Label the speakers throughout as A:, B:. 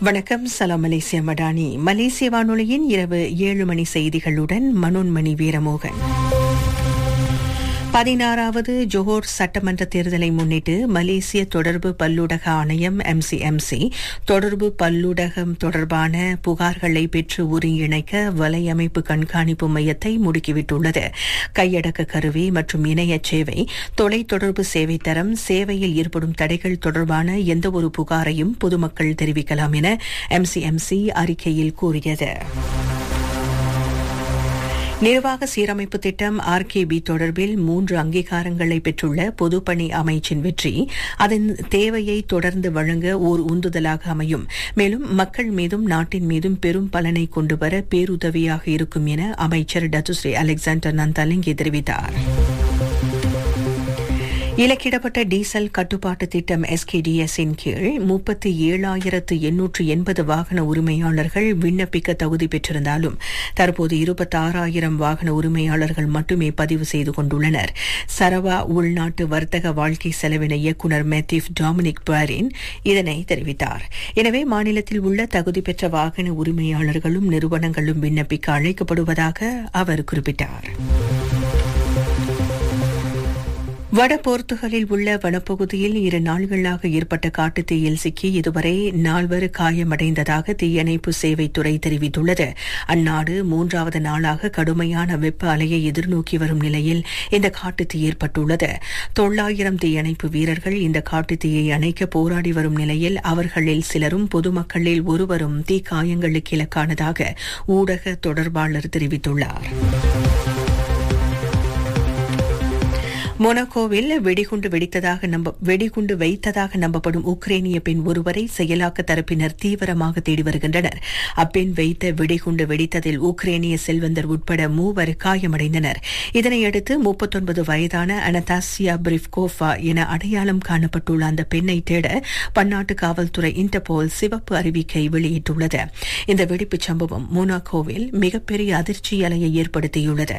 A: வணக்கம் சலாம் மலேசிய மடானி மலேசிய வானொலியின் இரவு ஏழு மணி செய்திகளுடன் மனோன்மணி வீரமோகன் பதினாறாவது ஜோஹர் சட்டமன்ற தேர்தலை முன்னிட்டு மலேசிய தொடர்பு பல்லூடக ஆணையம் எம்சிஎம்சி தொடர்பு பல்லூடகம் தொடர்பான புகார்களை பெற்று ஒருங்கிணைக்க வலையமைப்பு கண்காணிப்பு மையத்தை முடுக்கிவிட்டுள்ளது கையடக்க கருவி மற்றும் இணைய சேவை தொலைத்தொடர்பு சேவை தரம் சேவையில் ஏற்படும் தடைகள் தொடர்பான எந்தவொரு புகாரையும் பொதுமக்கள் தெரிவிக்கலாம் என எம்சிஎம்சி அறிக்கையில் கூறியது நிர்வாக சீரமைப்பு திட்டம் ஆர்கேபி தொடர்பில் மூன்று அங்கீகாரங்களை பெற்றுள்ள பொதுப்பணி அமைச்சின் வெற்றி அதன் தேவையை தொடர்ந்து வழங்க ஓர் உந்துதலாக அமையும் மேலும் மக்கள் மீதும் நாட்டின் மீதும் பெரும் பலனை கொண்டுவர பேருதவியாக இருக்கும் என அமைச்சர் டத்துஸ்ரீ அலெக்சாண்டர் நந்தாலிங்கி தெரிவித்தார் இலக்கிடப்பட்ட டீசல் கட்டுப்பாட்டு திட்டம் எஸ்கேடிஎஸ் இன் கீழ் முப்பத்தி ஏழாயிரத்து எண்ணூற்று எண்பது வாகன உரிமையாளர்கள் விண்ணப்பிக்க தகுதி பெற்றிருந்தாலும் தற்போது இருபத்தாறாயிரம் வாகன உரிமையாளர்கள் மட்டுமே பதிவு செய்து கொண்டுள்ளனர் சரவா உள்நாட்டு வர்த்தக வாழ்க்கை செலவின இயக்குநர் மெத்திப் டாமினிக் பாரின் இதனை தெரிவித்தார் எனவே மாநிலத்தில் உள்ள தகுதி பெற்ற வாகன உரிமையாளர்களும் நிறுவனங்களும் விண்ணப்பிக்க அழைக்கப்படுவதாக அவர் குறிப்பிட்டார் வட போர்த்துகலில் உள்ள வனப்பகுதியில் இரு நாள்களாக ஏற்பட்ட காட்டுத்தீயில் சிக்கி இதுவரை நால்வர் காயமடைந்ததாக தீயணைப்பு சேவைத்துறை தெரிவித்துள்ளது அந்நாடு மூன்றாவது நாளாக கடுமையான வெப்ப அலையை எதிர்நோக்கி வரும் நிலையில் இந்த காட்டுத்தீ ஏற்பட்டுள்ளது தொள்ளாயிரம் தீயணைப்பு வீரர்கள் இந்த காட்டுத்தீயை அணைக்க போராடி வரும் நிலையில் அவர்களில் சிலரும் பொதுமக்களில் ஒருவரும் தீக்காயங்களுக்கு இலக்கானதாக ஊடக தொடர்பாளர் தெரிவித்துள்ளார் மொனாக்கோவில் வெடிகுண்டு வெடித்ததாக நம்ப வெடிகுண்டு வைத்ததாக நம்பப்படும் உக்ரைனிய பெண் ஒருவரை செயலாக்க தரப்பினர் தீவிரமாக தேடி வருகின்றனர் அப்பெண் வைத்த வெடிகுண்டு வெடித்ததில் உக்ரைனிய செல்வந்தர் உட்பட மூவர் காயமடைந்தனர் இதனையடுத்து முப்பத்தொன்பது வயதான அனதாசியா பிரிப்கோஃபா என அடையாளம் காணப்பட்டுள்ள அந்த பெண்ணை தேட பன்னாட்டு காவல்துறை இன்டர்போல் சிவப்பு அறிவிக்கை வெளியிட்டுள்ளது இந்த வெடிப்புச் சம்பவம் மொனாக்கோவில் மிகப்பெரிய அதிர்ச்சி அலையை ஏற்படுத்தியுள்ளது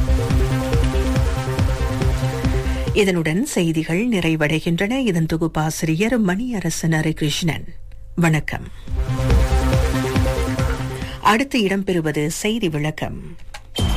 A: இதனுடன் செய்திகள் நிறைவடைகின்றன இதன் தொகுப்பாசிரியர் மணியரசன் ஹரிகிருஷ்ணன் வணக்கம் அடுத்து இடம்பெறுவது செய்தி விளக்கம்